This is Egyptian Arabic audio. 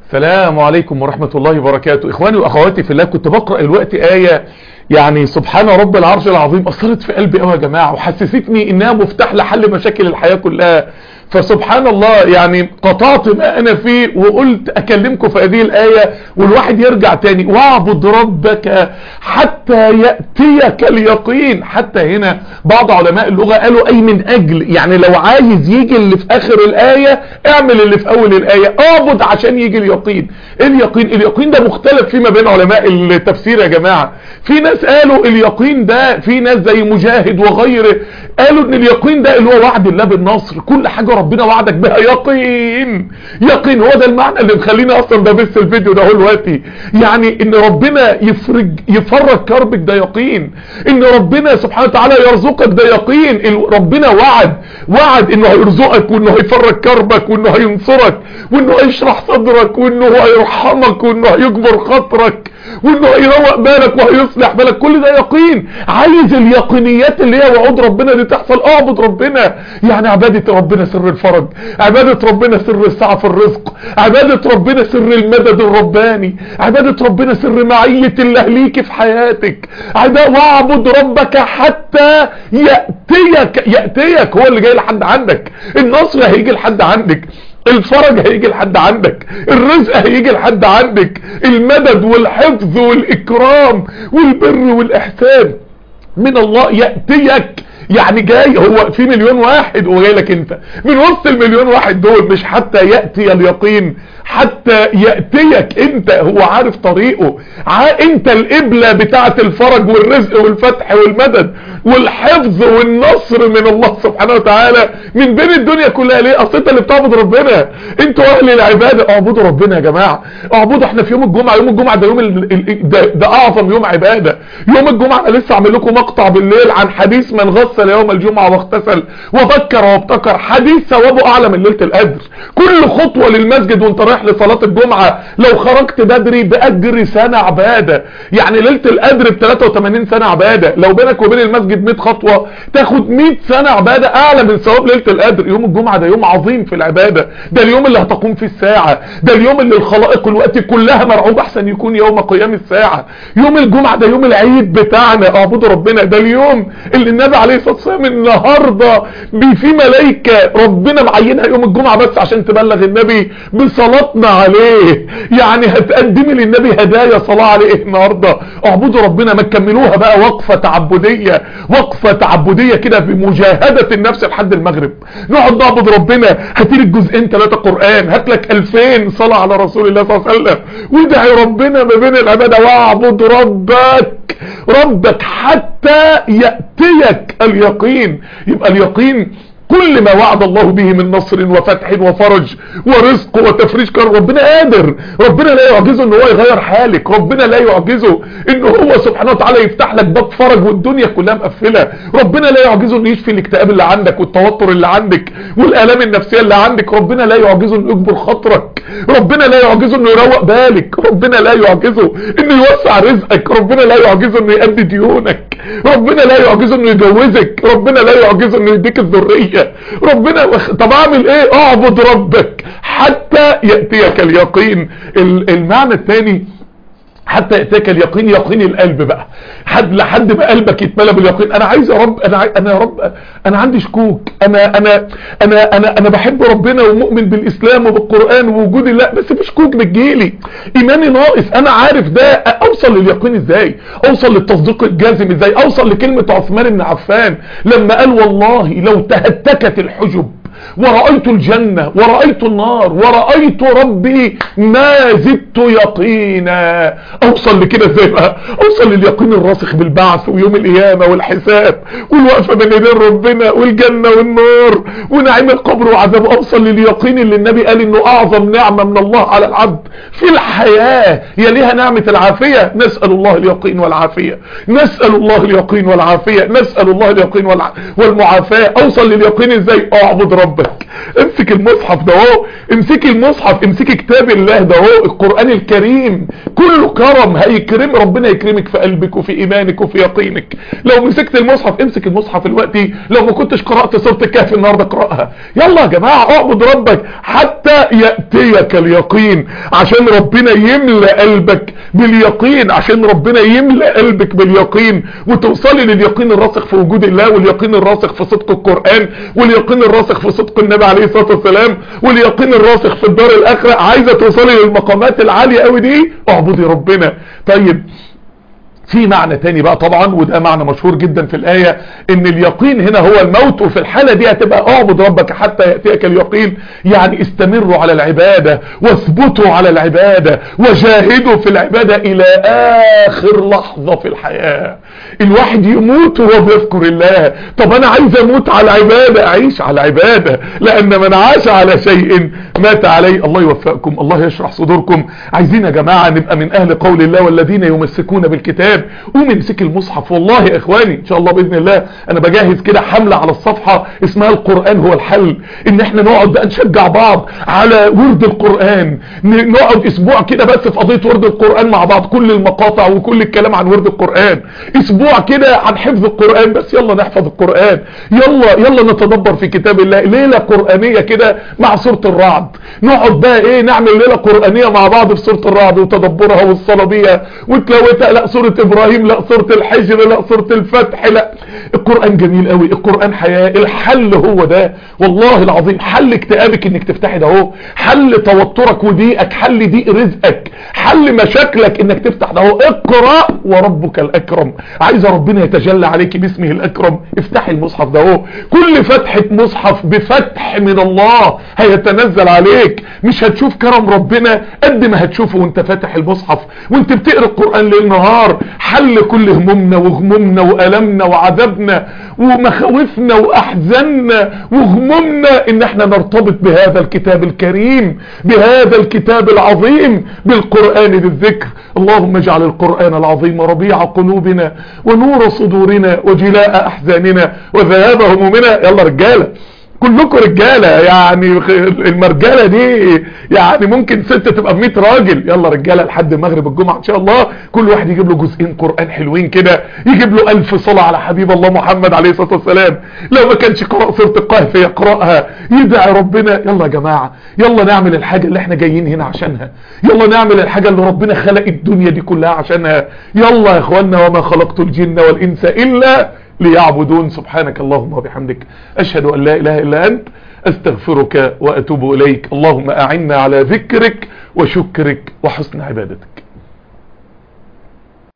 السلام عليكم ورحمة الله وبركاته اخواني واخواتي في الله كنت بقرأ الوقت آية يعني سبحان رب العرش العظيم اثرت في قلبي قوي يا جماعة وحسستني انها مفتاح لحل مشاكل الحياة كلها فسبحان الله يعني قطعت ما انا فيه وقلت اكلمكم في هذه الاية والواحد يرجع تاني واعبد ربك حتى يأتيك اليقين حتى هنا بعض علماء اللغة قالوا اي من اجل يعني لو عايز يجي اللي في اخر الاية اعمل اللي في اول الاية اعبد عشان يجي اليقين ايه اليقين اليقين ده مختلف فيما بين علماء التفسير يا جماعة في ناس قالوا اليقين ده في ناس زي مجاهد وغيره قالوا ان اليقين ده اللي هو وعد الله بالنصر كل حاجة ربنا وعدك بها يقين يقين هو ده المعنى اللي مخليني اصلا ببث الفيديو ده دلوقتي يعني ان ربنا يفرج يفرج كربك ده يقين ان ربنا سبحانه وتعالى يرزقك ده يقين ربنا وعد وعد انه هيرزقك وانه هيفرج كربك وانه هينصرك وانه هيشرح صدرك وانه هيرحمك وانه هيجبر خاطرك وانه هيروق بالك وهيصلح بالك كل ده يقين عايز اليقينيات اللي هي وعود ربنا دي تحصل اعبد ربنا يعني عبادة ربنا سر الفرج عبادة ربنا سر السعة في الرزق عبادة ربنا سر المدد الرباني عبادة ربنا سر معية الله ليك في حياتك واعبد ربك حتى يأتيك يأتيك هو اللي جاي لحد عندك النصر هيجي لحد عندك الفرج هيجي لحد عندك الرزق هيجي لحد عندك المدد والحفظ والإكرام والبر والإحسان من الله يأتيك يعني جاي هو في مليون واحد وجاي لك انت من وسط المليون واحد دول مش حتى يأتي اليقين حتى يأتيك انت هو عارف طريقه انت القبلة بتاعة الفرج والرزق والفتح والمدد والحفظ والنصر من الله سبحانه وتعالى من بين الدنيا كلها ليه اصل انت اللي بتعبد ربنا انتوا اهل العبادة اعبدوا ربنا يا جماعة اعبدوا احنا في يوم الجمعة يوم الجمعة ده يوم ال... ده, ده اعظم يوم عبادة يوم الجمعة انا لسه اعمل لكم مقطع بالليل عن حديث من غسل يوم الجمعة واغتسل وبكر وابتكر حديث ثوابه اعلى من ليلة القدر كل خطوة للمسجد وانت رايح لصلاة الجمعة لو خرجت بدري باجر سنة عبادة يعني ليلة القدر ب 83 سنة عبادة لو بينك وبين المسجد 100 خطوة تاخد 100 سنة عبادة اعلى من ثواب ليلة القدر يوم الجمعة ده يوم عظيم في العبادة ده اليوم اللي هتقوم فيه الساعة ده اليوم اللي الخلائق الوقت كلها مرعوب احسن يكون يوم قيام الساعة يوم الجمعة ده يوم العيد بتاعنا اعبدوا ربنا ده اليوم اللي النبي عليه الصلاة والسلام النهاردة في ملايكة ربنا معينها يوم الجمعة بس عشان تبلغ النبي بصلاتنا عليه يعني هتقدمي للنبي هدايا صلاة عليه النهاردة اعبدوا ربنا ما تكملوها بقى وقفة تعبدية وقفة تعبدية كده بمجاهدة النفس لحد المغرب نقعد نعبد ربنا هاتلك جزئين ثلاثة قرآن هاتلك 2000 صلاة على رسول الله صلى الله عليه وسلم وادعي ربنا ما بين العبادة واعبد ربك ربك حتى يأتيك اليقين يبقى اليقين كل ما وعد الله به من نصر وفتح وفرج ورزق وتفريج كان ربنا قادر ربنا لا يعجزه ان هو يغير حالك ربنا لا يعجزه ان هو سبحانه وتعالى يفتح لك باب فرج والدنيا كلها مقفله ربنا لا يعجزه انه يشفي الاكتئاب اللي عندك والتوتر اللي عندك والالام النفسيه اللي عندك ربنا لا يعجزه انه يجبر خاطرك ربنا لا يعجزه انه يروق بالك ربنا لا يعجزه انه يوسع رزقك ربنا لا يعجزه انه يأدي ديونك ربنا لا يعجزه انه يجوزك ربنا لا يعجزه انه يديك الذريه ربنا طب اعمل ايه اعبد ربك حتى يأتيك اليقين المعنى الثاني حتى يأتيك اليقين يقين القلب بقى حد لحد ما قلبك يتملى باليقين انا عايز يا رب انا عايز انا يا رب انا عندي شكوك انا انا انا انا انا بحب ربنا ومؤمن بالاسلام وبالقران ووجود الله بس في شكوك بتجيلي ايماني ناقص انا عارف ده اوصل لليقين ازاي اوصل للتصديق الجازم ازاي اوصل لكلمه عثمان بن عفان لما قال والله لو تهتكت الحجب ورأيت الجنة ورأيت النار ورأيت ربي ما زدت يقينا اوصل لكده ازاي بقى اوصل لليقين الراسخ بالبعث ويوم القيامة والحساب والوقفة بين يدين ربنا والجنة والنار ونعيم القبر وعذابه اوصل لليقين اللي النبي قال انه اعظم نعمة من الله على العبد في الحياة يليها نعمة العافية نسأل الله اليقين والعافية نسأل الله اليقين والعافية نسأل الله اليقين والع... والمعافاة اوصل لليقين ازاي اعبد ربنا ربك امسك المصحف ده اهو امسكي المصحف امسكي كتاب الله ده اهو القرآن الكريم كله كرم هيكرم ربنا يكرمك في قلبك وفي ايمانك وفي يقينك لو مسكت المصحف امسك المصحف دلوقتي لو ما كنتش قرأت سورة الكهف النهاردة اقرأها يلا يا جماعة اعبد ربك حتى يأتيك اليقين عشان ربنا يملأ قلبك باليقين عشان ربنا يملأ قلبك باليقين وتوصلي لليقين الراسخ في وجود الله واليقين الراسخ في صدق القرآن واليقين الراسخ في صدق النبي عليه الصلاة والسلام واليقين الراسخ في الدار الاخرة عايزة توصلي للمقامات العالية قوي دي اعبدي ربنا طيب في معنى تاني بقى طبعا وده معنى مشهور جدا في الآية ان اليقين هنا هو الموت وفي الحالة دي هتبقى اعبد ربك حتى يأتيك اليقين يعني استمروا على العبادة واثبتوا على العبادة وجاهدوا في العبادة الى اخر لحظة في الحياة الواحد يموت وهو بيذكر الله طب انا عايز اموت على العبادة اعيش على العبادة لان من عاش على شيء مات عليه الله يوفقكم الله يشرح صدوركم عايزين يا جماعة نبقى من اهل قول الله والذين يمسكون بالكتاب قوم امسك المصحف والله يا اخواني ان شاء الله باذن الله انا بجهز كده حملة على الصفحة اسمها القرآن هو الحل ان احنا نقعد بقى نشجع بعض على ورد القرآن نقعد اسبوع كده بس في قضية ورد القرآن مع بعض كل المقاطع وكل الكلام عن ورد القرآن اسبوع كده عن حفظ القرآن بس يلا نحفظ القرآن يلا يلا نتدبر في كتاب الله ليلة قرآنية كده مع سورة الرعد نقعد بقى ايه نعمل ليلة قرآنية مع بعض في سورة الرعد وتدبرها والصلاة بيها وتلاوتها لا سورة ابراهيم لا سورة الحجر لا سورة الفتح لا القرآن جميل قوي القرآن حياة الحل هو ده والله العظيم حل اكتئابك انك تفتحي ده اهو حل توترك وضيقك حل ضيق رزقك حل مشاكلك انك تفتح ده اهو اقرأ وربك الاكرم عايز ربنا يتجلى عليك باسمه الاكرم افتحي المصحف ده اهو كل فتحة مصحف بفتح من الله هيتنزل عليك مش هتشوف كرم ربنا قد ما هتشوفه وانت فاتح المصحف وانت بتقرأ القرآن ليل نهار حل كل همومنا وغمومنا وألمنا وعذابنا ومخاوفنا وأحزاننا وغمومنا ان احنا نرتبط بهذا الكتاب الكريم بهذا الكتاب العظيم بالقرآن للذكر اللهم اجعل القرآن العظيم ربيع قلوبنا ونور صدورنا وجلاء أحزاننا وذهاب همومنا يلا رجالة كلكم رجالة يعني المرجالة دي يعني ممكن ست تبقى ب 100 راجل يلا رجالة لحد مغرب الجمعة ان شاء الله كل واحد يجيب له جزئين قرآن حلوين كده يجيب له ألف صلاة على حبيب الله محمد عليه الصلاة والسلام لو ما كانش قرأ سورة القهف يقرأها يدعي ربنا يلا يا جماعة يلا نعمل الحاجة اللي احنا جايين هنا عشانها يلا نعمل الحاجة اللي ربنا خلق الدنيا دي كلها عشانها يلا يا اخوانا وما خلقت الجن والإنس إلا ليعبدون سبحانك اللهم وبحمدك أشهد أن لا إله إلا أنت أستغفرك وأتوب إليك اللهم أعنا على ذكرك وشكرك وحسن عبادتك